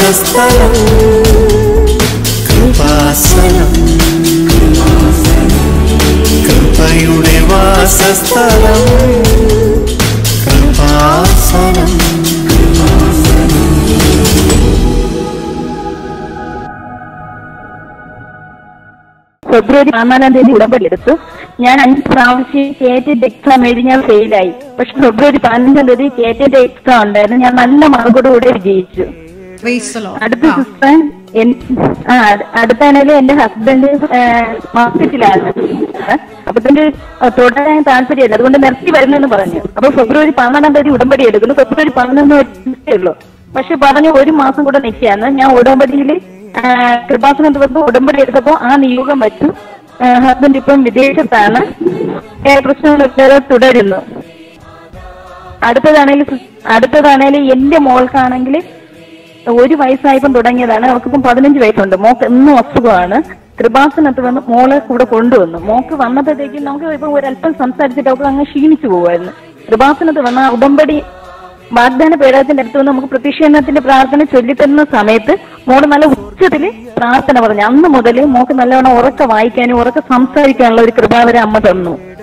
വാസസ്ഥലം കൃപാസനം കൃപയുടെ വാസസ്ഥലം കൃപാസനം ഫെബ്രുവരി പതിനാലാം തീയതി ഉടമ്പടി എടുത്തു ഞാൻ അഞ്ച് പ്രാവശ്യം കേറ്റിന്റെ എക്സാം എഴുതി ഞാൻ ഫെയിലായി പക്ഷെ ഫെബ്രുവരി പതിനഞ്ചാം തീയതി കേറ്റിന്റെ എക്സാം ഉണ്ടായിരുന്നു ഞാൻ നല്ല മാർക്കോടുകൂടെ വിജയിച്ചു Praise the Lord. അടുത്ത ആ. സിസ്റ്റർ ആ അടുത്താണെങ്കിൽ എന്റെ ഹസ്ബൻഡ് മാർക്കറ്റിലാണ് അപ്പൊ ഇതിന്റെ തുടരാൻ താല്പര്യമില്ല അതുകൊണ്ട് നിർത്തി വരുന്നെന്ന് പറഞ്ഞു അപ്പൊ ഫെബ്രുവരി പതിനാലാം തീയതി ഉടമ്പടി എടുക്കുന്നു ഫെബ്രുവരി പതിനൊന്ന് ഉള്ളൂ പക്ഷെ പറഞ്ഞു ഒരു മാസം കൂടെ നിൽക്കാന്ന് ഞാൻ ഉടമ്പടിയിൽ കൃപാസനം ദിവസം ഉടമ്പടി എടുത്തപ്പോ ആ നിയോഗം വച്ചു ഹസ്ബൻഡ് ഇപ്പം വിദേശത്താണ് ഏ, പ്രശ്നങ്ങളില്ലാതെ തുടരുന്നു അടുത്തതാണെങ്കിൽ അടുത്തതാണെങ്കിൽ എന്റെ മോൾക്കാണെങ്കിൽ ഒരു വയസ്സായപ്പം തുടങ്ങിയതാണ് അവൾക്കിപ്പം പതിനഞ്ച് വയസ്സുണ്ട് മോക്ക് എന്നും അസുഖമാണ് കൃപാസനത്ത് വന്ന് മോളെ കൂടെ കൊണ്ടുവന്നു മോക്ക് വന്നപ്പോഴത്തേക്കും നമുക്ക് ഇപ്പം ഒരല്പം സംസാരിച്ചിട്ട് അവൾക്ക് അങ്ങ് ക്ഷീണിച്ചു പോകുമായിരുന്നു കൃപാസനത്ത് വന്ന ആ ഉടമ്പടി വാഗ്ദാന പേടകത്തിന്റെ അടുത്ത് വന്ന് നമുക്ക് പ്രത്യക്ഷീകരണത്തിന്റെ പ്രാർത്ഥന ചൊല്ലിത്തരുന്ന സമയത്ത് മോള് നല്ല ഉച്ചത്തില് പ്രാർത്ഥന പറഞ്ഞു അന്ന് മുതൽ മോക്ക് നല്ലവണ്ണം ഉറക്ക വായിക്കാനും ഉറക്ക സംസാരിക്കാനുള്ള ഒരു കൃപാവരെ അമ്മ തന്നു